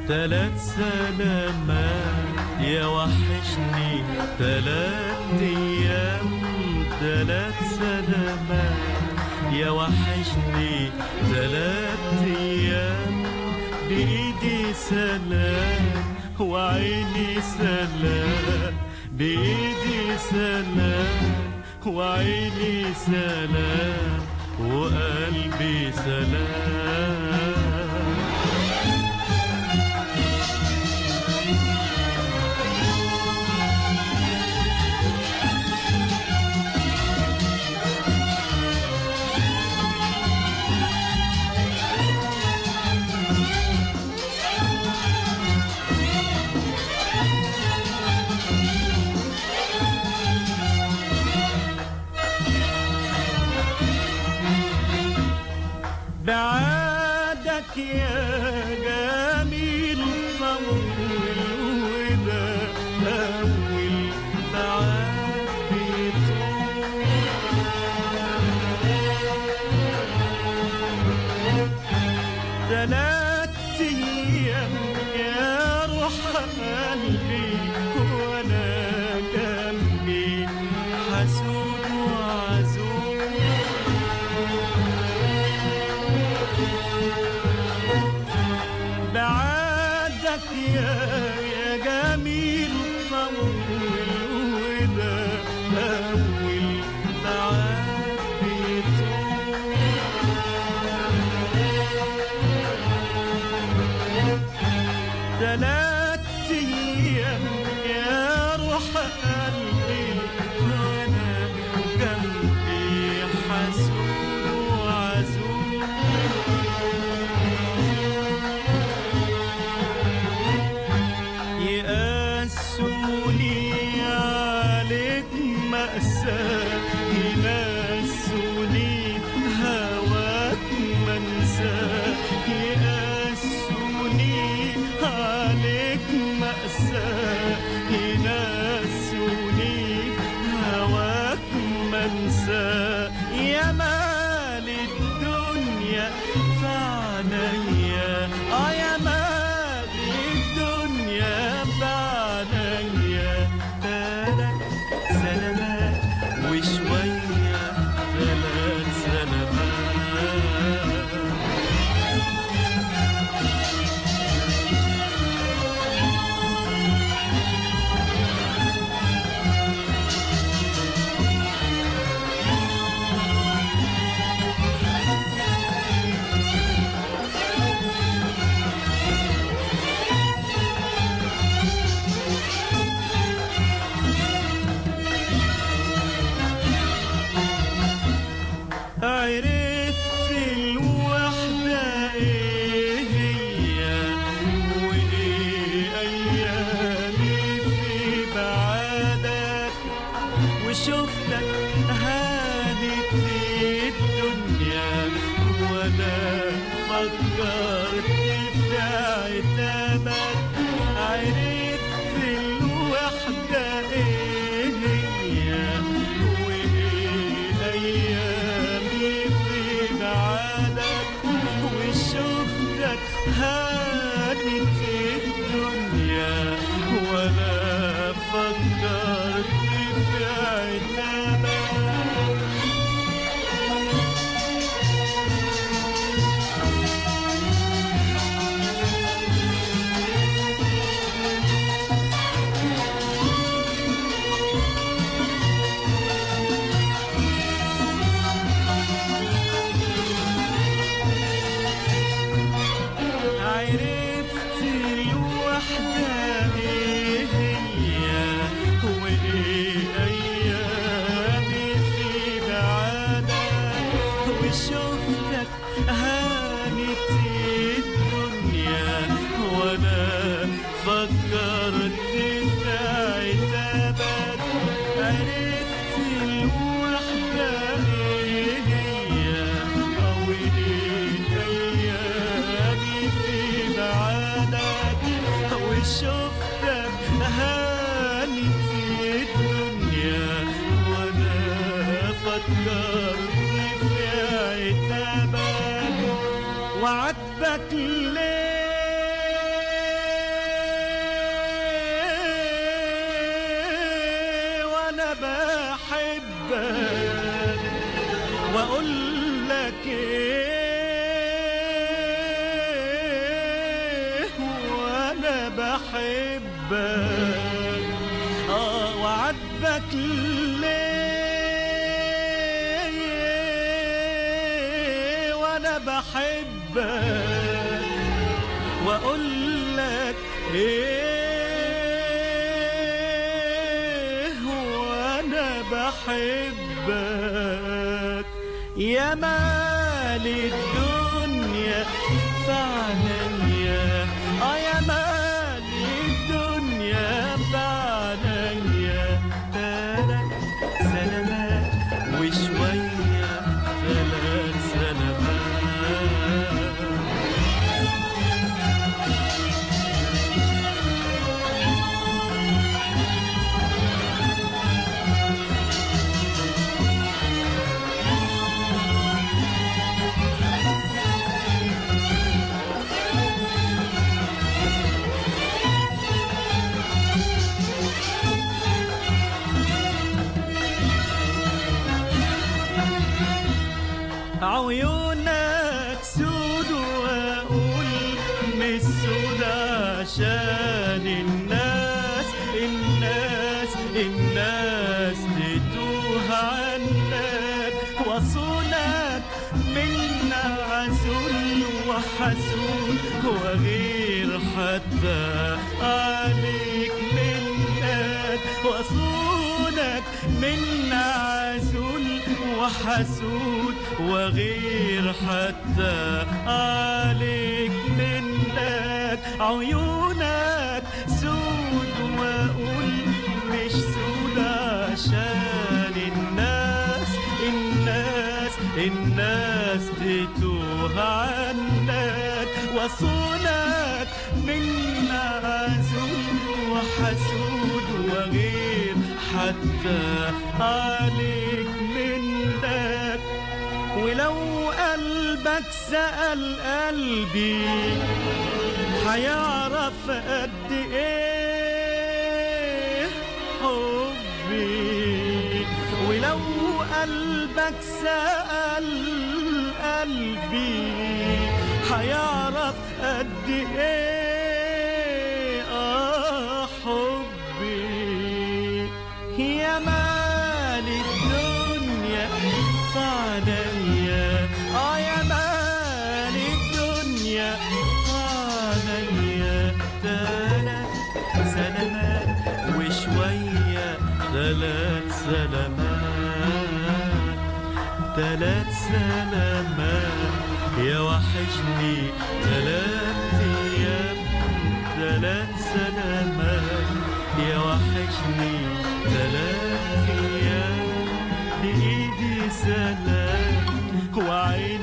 تلات سلامات يا وحشني تلات ايام تلات سلامات يا وحشني تلات ايام بايدي سلام وعيني سلام بايدي سلام وعيني سلام وقلبي سلام بعادك يا جميل طول وده أول بعاد بيطول تلات أيام يا روح قلبي وأنا جنبي حسود وعزوز بعدك يا يا جميل طول وده أول بعد بيطول تلات أيام يا روح قلبي وأنا جنبي حسود وعزوز يقاسوني عليك مأساة ينسوني هواك منساه يقاسوني عليك مأساة ينسوني هواك منساه يا مال الدنيا فعنيا اه يا مال الدنيا فعنيا تلات سلامات وشوية تلات سلامات عرفت الوحدة ايه هي وايه ايامي في بعادك وشفتك هانت الدنيا وانا فكرت في عتابك عرفت الوحدة ايه هي وايه ايامي في بعادك وشفتك هانت الدنيا ولا فكرت في عتابك عرفت الوحدة ايه هي وايه ايامي في بعادك وشفتك هانت الدنيا وانا فكرت في عتابك عرفت الوحدة ايه هي او ايه ايامي في بعادك وشفتك هانت الدنيا وانا فكرت في عتابك وعاتبك ليه بحبك واقول لك ايه وانا بحبك اه وعاتبك ليه وانا بحبك واقول لك ايه وانا بحبك يا مال الدنيا فعليا اه يا مال الدنيا فعليا ثلاث سلامات وشوية ثلاث سلامات عيونك سود واقول مش سود عشان الناس الناس الناس تتوه عنك وصولك من عزول وحزون وغير حتى عليك منك وصولك من عزول وحسود وغير حتى عليك منك عيونك سود واقول مش سود عشان الناس الناس الناس تتوه عنك وصولك من عزول وحسود وغير حتى عليك منك ولو قلبك سأل قلبي هيعرف قد ايه حبي ولو قلبك سأل قلبي هيعرف قد ايه اه حبي يا مال الدنيا فعليا اه يا مال الدنيا فعليا تلات سلامات وشوية تلات سلامات تلات سلامات يا وحشني تلات ايام تلات سلامات يا وحشني تلات ايام بايدي سلام وعين